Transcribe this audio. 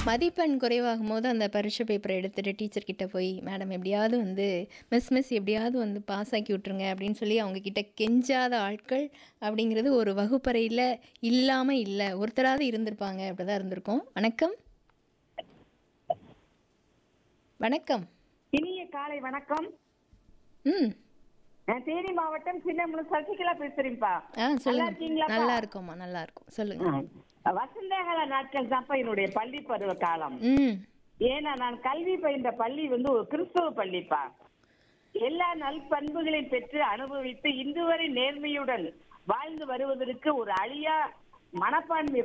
மதிப்பெண் குறைவாகும் போது அந்த பரீட்சை பேப்பரை எடுத்துட்டு டீச்சர் கிட்ட போய் மேடம் எப்படியாவது வந்து மிஸ் மிஸ் எப்படியாவது வந்து பாஸ் ஆக்கி விட்ருங்க அப்படின்னு சொல்லி அவங்க கிட்ட கெஞ்சாத ஆட்கள் அப்படிங்கிறது ஒரு வகுப்பறையில் இல்லாமல் இல்லை ஒருத்தராவது இருந்திருப்பாங்க அப்படிதான் இருந்திருக்கும் வணக்கம் வணக்கம் இனிய காலை வணக்கம் ம் நான் தேனி மாவட்டம் சின்னமுளம் சசிகலா பேசுறேன்ப்பா ஆ நல்லா சொல்லுங்க இருக்கீங்களாப்பா? நல்லா இருக்கோம்மா நல்லா இருக்கும் சொல்லுங்க வசந்தகால நாட்கள் தான்ப்பா என்னுடைய பள்ளி பருவ காலம் ம் ஏன்னா நான் கல்வி பயின்ற பள்ளி வந்து ஒரு கிறிஸ்தவ பள்ளிப்பா எல்லா நல்பண்புகளையும் பெற்று அனுபவித்து இன்று வரை நேர்மையுடன் வாழ்ந்து வருவதற்கு ஒரு அழியா மனப்பான்மை